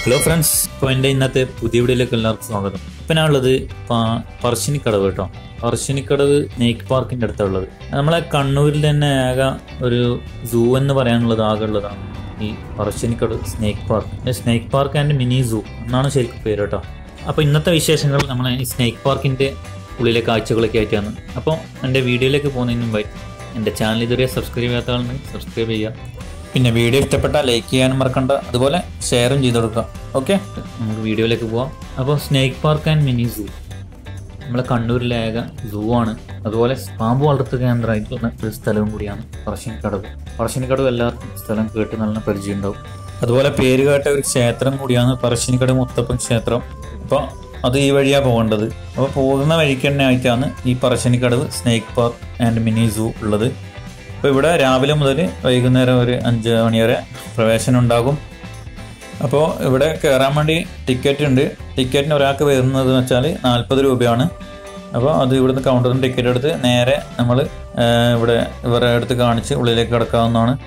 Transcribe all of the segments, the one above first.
hello friends ഇപ്പോൾ എൻ്റെ ഇന്നത്തെ പുതിയ വീഡിയോയിലേക്ക് എല്ലാവർക്കും സ്വാഗതം ഇപ്പം ഞാനുള്ളത് പാ- പറശ്ശിനിക്കടവ് കേട്ടോ പറശ്ശിനിക്കടവ് സ്നേക്ക് പാർക്കിൻ്റെ അടുത്തുള്ളത് നമ്മളെ കണ്ണൂരിൽ തന്നെ ആകെ ഒരു സൂ എന്ന് പറയാനുള്ളത് ആകെ ഉള്ളതാണ് ഈ Parassinikadavu snake park snake park and mini zoo എന്നാണ് ശരിക്കും പേര് കേട്ടോ അപ്പോൾ ഇന്നത്തെ വിശേഷങ്ങൾ നമ്മളെ ഈ സ്നേക്ക് പാർക്കിൻ്റെ ഉള്ളിലെ കാഴ്ചകളൊക്കെ ആയിട്ടാണ് അപ്പോൾ എൻ്റെ വീഡിയോയിലേക്ക് പോകുന്നതിന് മുമ്പായി എൻ്റെ ചാനൽ ഇതുവരെ സബ്സ്ക്രൈബ് ചെയ്യാത്ത ആളുണ്ടെങ്കിൽ സബ്സ്ക്രൈബ് ചെയ്യുക പിന്നെ വീഡിയോ ഇഷ്ടപ്പെട്ടാൽ ലൈക്ക് ചെയ്യാനും മറക്കണ്ട അതുപോലെ ഷെയറും ചെയ്ത് കൊടുക്കുക ഓക്കെ നമുക്ക് വീഡിയോയിലേക്ക് പോവാം അപ്പോൾ snake park and mini zoo നമ്മളെ കണ്ണൂരിലെ ഏക സൂ ആണ് അതുപോലെ പാമ്പ് വളർത്തു കേന്ദ്രമായിട്ടുള്ള ഒരു സ്ഥലവും കൂടിയാണ് പറശ്ശിനിക്കടവ് പറശ്ശിനിക്കടവ് എല്ലാവർക്കും സ്ഥലം കേട്ട് നല്ല പരിചയം ഉണ്ടാവും അതുപോലെ പേര് കേട്ട ഒരു ക്ഷേത്രം കൂടിയാണ് പറശ്ശിനിക്കടവ് മുത്തപ്പൻ ക്ഷേത്രം അപ്പോൾ അത് ഈ വഴിയാണ് പോകേണ്ടത് അപ്പോൾ പോകുന്ന വഴിക്ക് തന്നെ ആയിട്ടാണ് ഈ Parassinikadavu snake park and mini zoo ഉള്ളത് അപ്പോൾ ഇവിടെ രാവിലെ മുതൽ വൈകുന്നേരം ഒരു അഞ്ച് മണി വരെ പ്രവേശനം ഉണ്ടാകും അപ്പോൾ ഇവിടെ കയറാൻ വേണ്ടി ടിക്കറ്റ് ഉണ്ട് ടിക്കറ്റിന് ഒരാൾക്ക് വരുന്നത് വെച്ചാൽ നാൽപ്പത് രൂപയാണ് അപ്പോൾ അത് ഇവിടുന്ന് കൗണ്ടറിന് ടിക്കറ്റ് എടുത്ത് നേരെ നമ്മൾ ഇവിടെ ഇവരുടെ അടുത്ത് കാണിച്ച് ഉള്ളിലേക്ക് കിടക്കാവുന്നതാണ്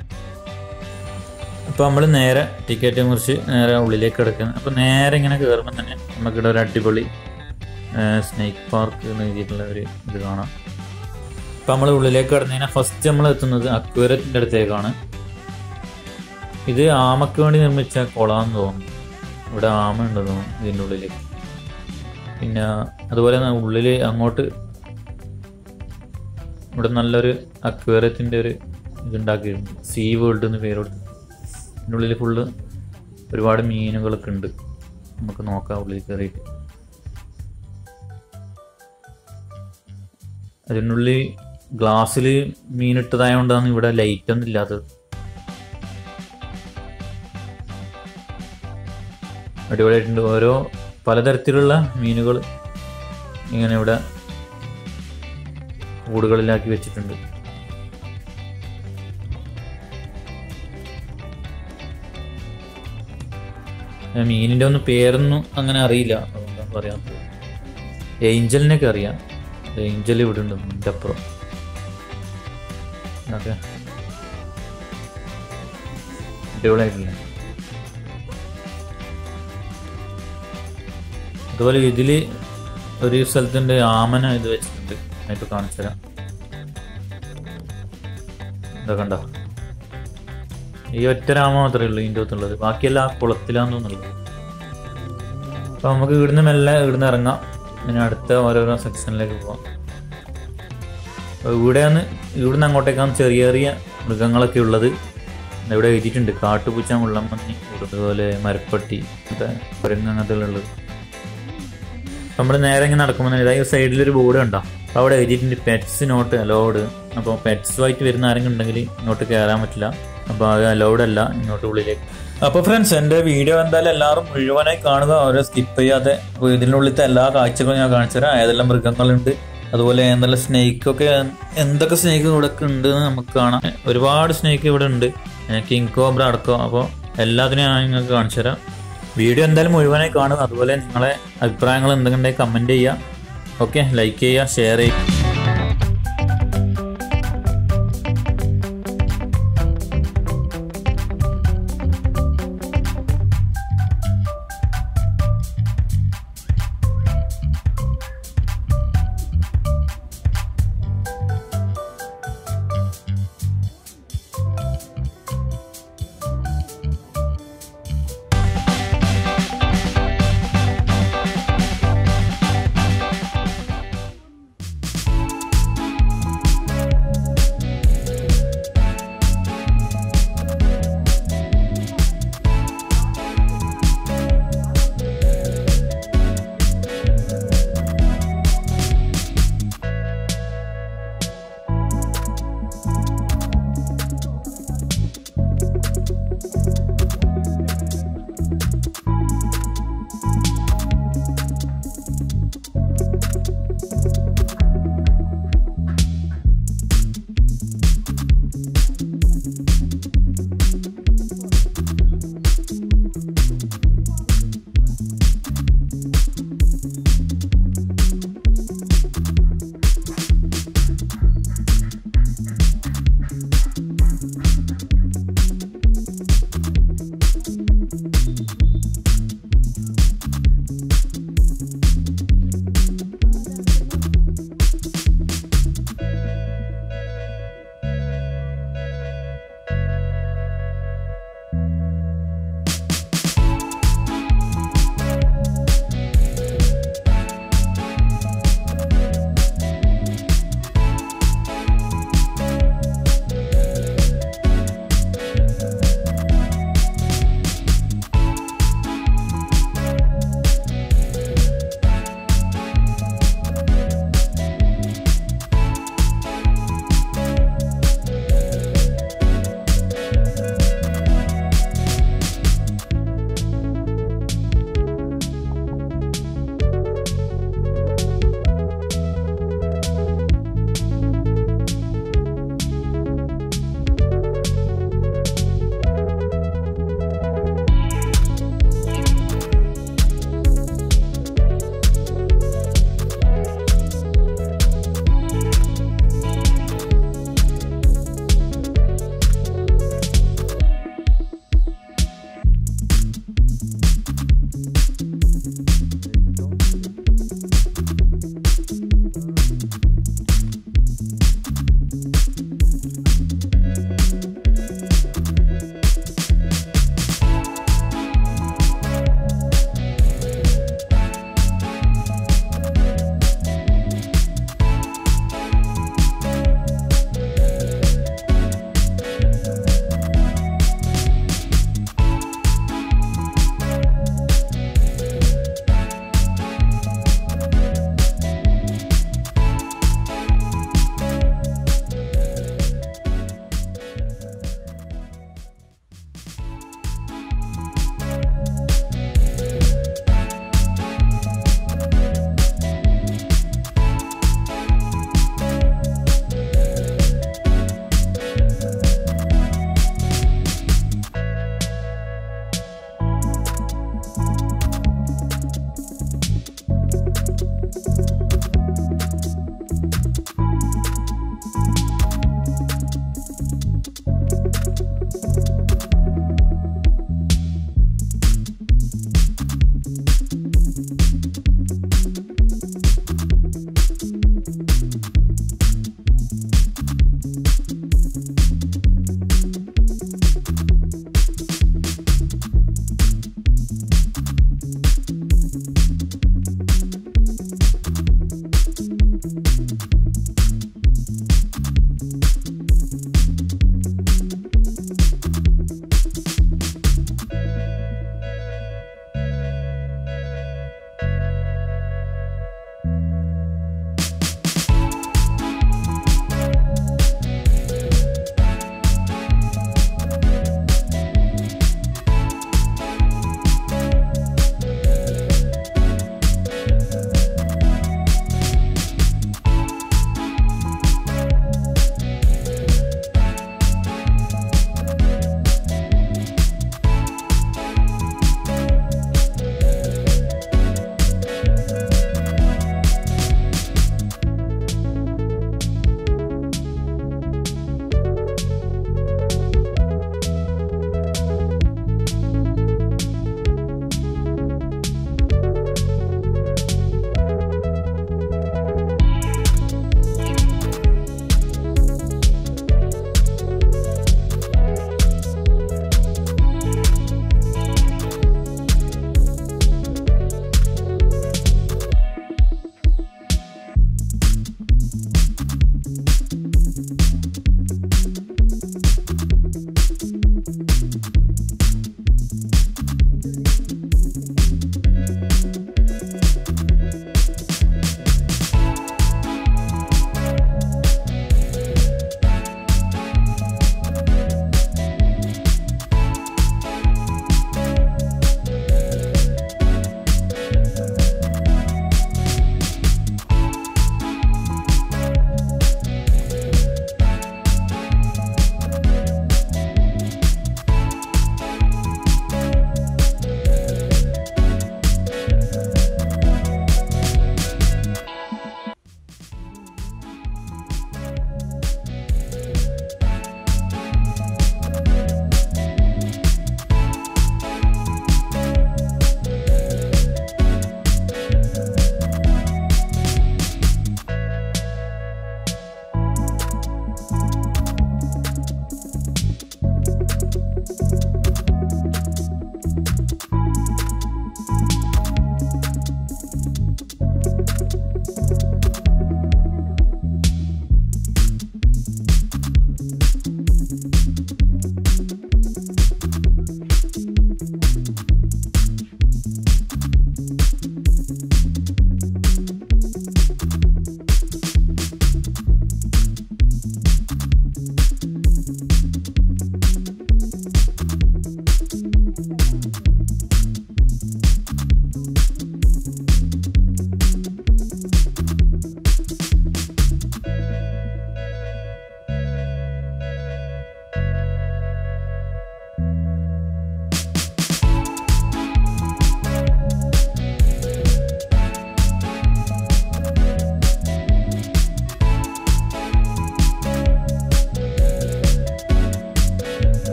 അപ്പോൾ നമ്മൾ നേരെ ടിക്കറ്റ് മുറിച്ച് നേരെ ഉള്ളിലേക്ക് കിടക്കുന്നത് അപ്പോൾ നേരെ ഇങ്ങനെ കയറുമ്പോൾ തന്നെ നമുക്കിവിടെ ഒരു അടിപൊളി സ്നേക്ക് പാർക്ക് എന്ന് എഴുതിയിട്ടുള്ള ഒരു ഇത് കാണാം ഇപ്പം നമ്മൾ ഉള്ളിലേക്ക് കടന്നു കഴിഞ്ഞാൽ ഫസ്റ്റ് നമ്മൾ എത്തുന്നത് അക്വേറത്തിൻ്റെ അടുത്തേക്കാണ് ഇത് ആമയ്ക്ക് വേണ്ടി നിർമ്മിച്ച കുളാന്ന് തോന്നുന്നു ഇവിടെ ആമ ഉണ്ട് തോന്നുന്നു ഇതിൻ്റെ ഉള്ളിൽ പിന്നെ അതുപോലെ തന്നെ ഉള്ളിൽ അങ്ങോട്ട് ഇവിടെ നല്ലൊരു അക്വേറിയത്തിൻ്റെ ഒരു ഇതുണ്ടാക്കിയിട്ടുണ്ട് സീ വേൾഡ് എന്ന് പേര് കൊടുത്ത് ഇതിൻ്റെ ഉള്ളിൽ ഫുള്ള് ഒരുപാട് മീനുകളൊക്കെ ഉണ്ട് നമുക്ക് നോക്കാം ഉള്ളിൽ കയറിയിട്ട് അതിനുള്ളിൽ ഗ്ലാസ്സിൽ മീനിട്ടതായതുകൊണ്ടാണ് ഇവിടെ ലൈറ്റ് ഒന്നും ഇല്ലാത്തത് അടിപൊളിയായിട്ടുണ്ട് ഓരോ പലതരത്തിലുള്ള മീനുകൾ ഇങ്ങനെ ഇവിടെ കൂടുകളിലാക്കി വെച്ചിട്ടുണ്ട് ഞാൻ മീനിൻ്റെ ഒന്നും പേരൊന്നും അങ്ങനെ അറിയില്ല അതുകൊണ്ടാണ് പറയാത്തത് ഏഞ്ചലിനൊക്കെ അറിയാം ഏഞ്ചൽ ഇവിടെ ഉണ്ട് ഇതിൻ്റെ അപ്പുറം ഓക്കെ അടിപൊളിയായിട്ടില്ലേ അതുപോലെ ഇതിൽ ഒരു സ്ഥലത്തിൻ്റെ ആമന ഇത് വെച്ചിട്ടുണ്ട് ഞാനിപ്പോൾ കാണിച്ചു തരാം ഇതാ കണ്ട ഈ ഒറ്റ രാമ മാത്രമേ ഉള്ളൂ ഇതിൻ്റെ അകത്തുള്ളത് ബാക്കിയെല്ലാം ആ കുളത്തിലാന്ന് തോന്നുന്നുള്ളത് അപ്പോൾ നമുക്ക് ഇവിടുന്ന് മെല്ലെ ഇവിടുന്ന് ഇറങ്ങാം പിന്നെ അടുത്ത ഓരോരോ സെക്ഷനിലേക്ക് പോവാം അപ്പോൾ ഇവിടെയാണ് ഇവിടുന്ന് അങ്ങോട്ടേക്കാണ് ചെറിയ ചെറിയ മൃഗങ്ങളൊക്കെ ഉള്ളത് ഇവിടെ എഴുതിയിട്ടുണ്ട് കാട്ടുപൂച്ച മുള്ളമ്പന്നി അതുപോലെ മരപ്പട്ടി അങ്ങനത്തെ കുരങ്ങ് അങ്ങനത്തെ ഉള്ളത് നമ്മൾ നേരെ ഇങ്ങനെ നടക്കുമ്പോൾ തന്നെ ഇതായി സൈഡിലൊരു ബോർഡ് കണ്ടോ അപ്പോൾ അവിടെ എഴുതിയിട്ടുണ്ട് പെറ്റ്സ് നോട്ട് അലോഡ് അപ്പോൾ പെറ്റ്സുമായിട്ട് വരുന്ന ആരെങ്കിലും ഉണ്ടെങ്കിൽ ഇങ്ങോട്ട് കയറാൻ പറ്റില്ല അപ്പോൾ അത് അലൗഡ് അല്ല ഇങ്ങോട്ട് ഉള്ളിലേക്ക് അപ്പോൾ ഫ്രണ്ട്സ് എൻ്റെ വീഡിയോ എന്തായാലും എല്ലാവരും മുഴുവനായി കാണുക ഓരോ സ്കിപ്പ് ചെയ്യാതെ അപ്പോൾ ഇതിനുള്ളിലത്തെ എല്ലാ കാഴ്ചകളും ഞാൻ കാണിച്ചു തരാം ഏതെല്ലാം മൃഗങ്ങളുണ്ട് അതുപോലെ എന്തെല്ലാം സ്നേക്കൊക്കെ എന്തൊക്കെ സ്നേക്ക് ഇവിടെ ഒക്കെ ഉണ്ട് എന്ന് നമുക്ക് കാണാം ഒരുപാട് സ്നേക്ക് ഇവിടെ ഉണ്ട് കിങ് കോബ്ര അടക്കം അപ്പോൾ എല്ലാത്തിനും ഞാൻ നിങ്ങൾക്ക് കാണിച്ചു തരാം വീഡിയോ എന്തായാലും മുഴുവനായി കാണുക അതുപോലെ നിങ്ങളെ അഭിപ്രായങ്ങൾ എന്തെങ്കിലും ഉണ്ടെങ്കിൽ കമൻറ്റ് ചെയ്യുക ഓക്കെ ലൈക്ക് ചെയ്യുക ഷെയർ ചെയ്യുക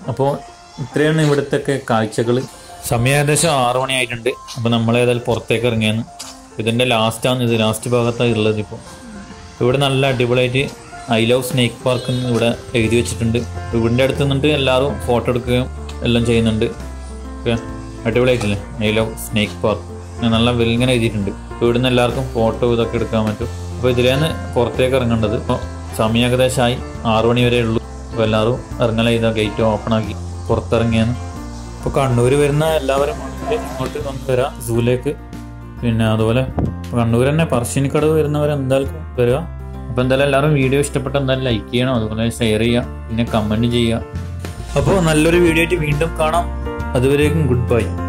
അപ്പോൾ ഇത്രയാണ് ഇവിടുത്തെ കാഴ്ചകൾ സമയം ഏകദേശം ആറു മണി ആയിട്ടുണ്ട് അപ്പോൾ നമ്മൾ ഏതായാലും പുറത്തേക്ക് ഇറങ്ങിയാണ് ഇതിൻ്റെ ലാസ്റ്റാണ് ഇത് ലാസ്റ്റ് ഭാഗത്താണ് ഉള്ളത് ഇപ്പോൾ ഇവിടെ നല്ല അടിപൊളിയായിട്ട് ഐ ലവ് സ്നേക്ക് പാർക്ക് എന്ന് ഇവിടെ എഴുതി വെച്ചിട്ടുണ്ട് ഇവിടിൻ്റെ അടുത്ത് നിന്നിട്ട് എല്ലാവരും ഫോട്ടോ എടുക്കുകയും എല്ലാം ചെയ്യുന്നുണ്ട് ഓക്കെ അടിപൊളിയായിട്ടില്ലേ ഐ ലവ് സ്നേക്ക് പാർക്ക് നല്ല വെലിങ്ങനെ എഴുതിയിട്ടുണ്ട് അപ്പോൾ ഇവിടുന്ന് എല്ലാവർക്കും ഫോട്ടോ ഇതൊക്കെ എടുക്കാൻ പറ്റും അപ്പോൾ ഇതിലേന്ന് പുറത്തേക്ക് ഇറങ്ങേണ്ടത് ഇപ്പോൾ സമയം ഏകദേശമായി ആറു മണി വരെ ഉള്ളൂ അപ്പോൾ എല്ലാവരും ഇറങ്ങല ചെയ്താൽ ഗേറ്റ് ഓപ്പൺ ആക്കി പുറത്തിറങ്ങിയാണ് ഇപ്പോൾ കണ്ണൂർ വരുന്ന എല്ലാവരും വന്നിട്ട് ഇങ്ങോട്ട് കൊണ്ടുവരാം സൂലേക്ക് പിന്നെ അതുപോലെ കണ്ണൂർ തന്നെ പറശ്ശിനിക്കടവ് വരുന്നവർ എന്തായാലും വരിക അപ്പോൾ എന്തായാലും എല്ലാവരും വീഡിയോ ഇഷ്ടപ്പെട്ട എന്തായാലും ലൈക്ക് ചെയ്യണം അതുപോലെ ഷെയർ ചെയ്യുക പിന്നെ കമൻറ്റ് ചെയ്യുക അപ്പോൾ നല്ലൊരു വീഡിയോ ആയിട്ട് വീണ്ടും കാണാം അതുവരേക്കും ഗുഡ് ബൈ